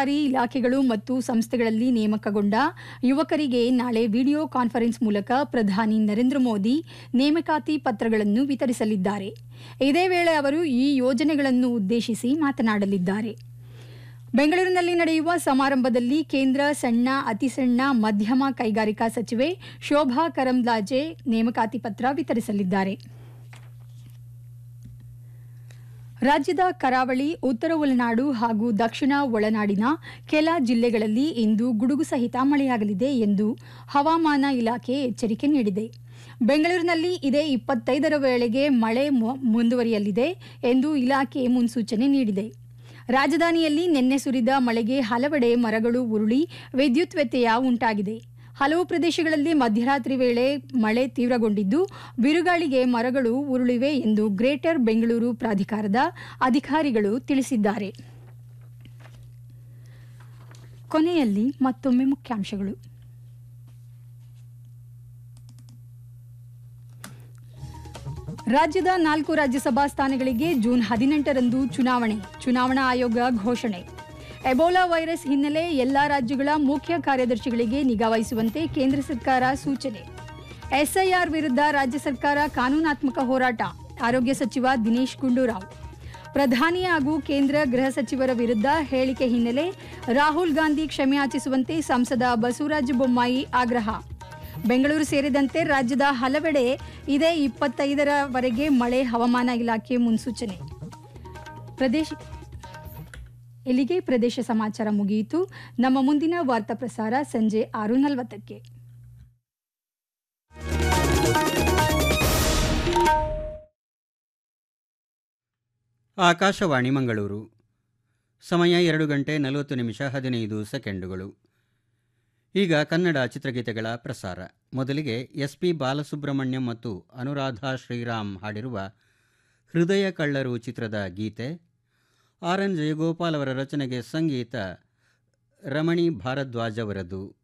ಸರ್ಕಾರಿ ಇಲಾಖೆಗಳು ಮತ್ತು ಸಂಸ್ಥೆಗಳಲ್ಲಿ ನೇಮಕಗೊಂಡ ಯುವಕರಿಗೆ ನಾಳೆ ವಿಡಿಯೋ ಕಾನ್ಫರೆನ್ಸ್ ಮೂಲಕ ಪ್ರಧಾನಿ ನರೇಂದ್ರ ಮೋದಿ ನೇಮಕಾತಿ ಪತ್ರಗಳನ್ನು ವಿತರಿಸಲಿದ್ದಾರೆ ಇದೇ ವೇಳೆ ಅವರು ಈ ಯೋಜನೆಗಳನ್ನು ಉದ್ದೇಶಿಸಿ ಮಾತನಾಡಲಿದ್ದಾರೆ ಬೆಂಗಳೂರಿನಲ್ಲಿ ನಡೆಯುವ ಸಮಾರಂಭದಲ್ಲಿ ಕೇಂದ್ರ ಸಣ್ಣ ಅತಿಸಣ್ಣ ಮಧ್ಯಮ ಕೈಗಾರಿಕಾ ಸಚಿವೆ ಶೋಭಾ ಕರಂದ್ಲಾಜೆ ನೇಮಕಾತಿ ಪತ್ರ ವಿತರಿಸಲಿದ್ದಾರೆ ರಾಜ್ಯದ ಕರಾವಳಿ ಉತ್ತರ ಒಳನಾಡು ಹಾಗೂ ದಕ್ಷಿಣ ಒಳನಾಡಿನ ಕೆಲ ಜಿಲ್ಲೆಗಳಲ್ಲಿ ಇಂದು ಗುಡುಗು ಸಹಿತ ಮಳೆಯಾಗಲಿದೆ ಎಂದು ಹವಾಮಾನ ಇಲಾಖೆ ಎಚ್ಚರಿಕೆ ನೀಡಿದೆ ಬೆಂಗಳೂರಿನಲ್ಲಿ ಇದೇ ಇಪ್ಪತ್ತೈದರ ವೇಳೆಗೆ ಮಳೆ ಮು- ಮುಂದುವರಿಯಲಿದೆ ಎಂದು ಇಲಾಖೆ ಮುನ್ಸೂಚನೆ ನೀಡಿದೆ ರಾಜಧಾನಿಯಲ್ಲಿ ನಿನ್ನೆ ಸುರಿದ ಮಳೆಗೆ ಹಲವೆಡೆ ಮರಗಳು ಉರುಳಿ ವಿದ್ಯುತ್ ವ್ಯತ್ಯಯ ಉಂಟಾಗಿದೆ ಹಲವು ಪ್ರದೇಶಗಳಲ್ಲಿ ಮಧ್ಯರಾತ್ರಿ ವೇಳೆ ಮಳೆ ತೀವ್ರಗೊಂಡಿದ್ದು ಬಿರುಗಾಳಿಗೆ ಮರಗಳು ಉರುಳಿವೆ ಎಂದು ಗ್ರೇಟರ್ ಬೆಂಗಳೂರು ಪ್ರಾಧಿಕಾರದ ಅಧಿಕಾರಿಗಳು ತಿಳಿಸಿದ್ದಾರೆ ಕೊನೆಯಲ್ಲಿ ಮತ್ತೊಮ್ಮೆ ಮುಖ್ಯಾಂಶಗಳು ರಾಜ್ಯದ ನಾಲ್ಕು ರಾಜ್ಯಸಭಾ ಸ್ಥಾನಗಳಿಗೆ ಜೂನ್ ಹದಿನೆಂಟರಂದು ಚುನಾವಣೆ ಚುನಾವಣಾ ಆಯೋಗ ಘೋಷಣೆ ಎಬೋಲಾ ವೈರಸ್ ಹಿನ್ನೆಲೆ ಎಲ್ಲಾ ರಾಜ್ಯಗಳ ಮುಖ್ಯ ಕಾರ್ಯದರ್ಶಿಗಳಿಗೆ ನಿಗಾ ವಹಿಸುವಂತೆ ಕೇಂದ್ರ ಸರ್ಕಾರ ಸೂಚನೆ ಎಸ್ಐಆರ್ ವಿರುದ್ಧ ರಾಜ್ಯ ಸರ್ಕಾರ ಕಾನೂನಾತ್ಮಕ ಹೋರಾಟ ಆರೋಗ್ಯ ಸಚಿವ ದಿನೇಶ್ ಗುಂಡೂರಾವ್ ಪ್ರಧಾನಿ ಹಾಗೂ ಕೇಂದ್ರ ಗೃಹ ಸಚಿವರ ವಿರುದ್ಧ ಹೇಳಿಕೆ ಹಿನ್ನೆಲೆ ರಾಹುಲ್ ಗಾಂಧಿ ಕ್ಷಮೆಯಾಚಿಸುವಂತೆ ಸಂಸದ ಬಸವರಾಜ ಬೊಮ್ಮಾಯಿ ಆಗ್ರಹ ಬೆಂಗಳೂರು ಸೇರಿದಂತೆ ರಾಜ್ಯದ ಹಲವೆಡೆ ಇದೇ ಇಪ್ಪತ್ತೈದರವರೆಗೆ ಮಳೆ ಹವಾಮಾನ ಇಲಾಖೆ ಮುನ್ಸೂಚನೆ ಪ್ರದೇಶ ಇಲ್ಲಿಗೆ ಪ್ರದೇಶ ಸಮಾಚಾರ ಮುಗಿಯಿತು ನಮ್ಮ ಮುಂದಿನ ವಾರ್ತಾ ಪ್ರಸಾರ ಸಂಜೆ ಆರು ನಲವತ್ತಕ್ಕೆ ಆಕಾಶವಾಣಿ ಮಂಗಳೂರು ಸಮಯ ಎರಡು ಗಂಟೆ ನಲವತ್ತು ನಿಮಿಷ ಹದಿನೈದು ಸೆಕೆಂಡುಗಳು ಈಗ ಕನ್ನಡ ಚಿತ್ರಗೀತೆಗಳ ಪ್ರಸಾರ ಮೊದಲಿಗೆ ಎಸ್ ಪಿ ಬಾಲಸುಬ್ರಹ್ಮಣ್ಯಂ ಮತ್ತು ಅನುರಾಧ ಶ್ರೀರಾಮ್ ಹಾಡಿರುವ ಹೃದಯ ಕಳ್ಳರು ಚಿತ್ರದ ಗೀತೆ ಆರ್ ಎನ್ ಜಯಗೋಪಾಲ್ ಅವರ ರಚನೆಗೆ ಸಂಗೀತ ರಮಣಿ ಭಾರದ್ವಾಜ್ ಅವರದು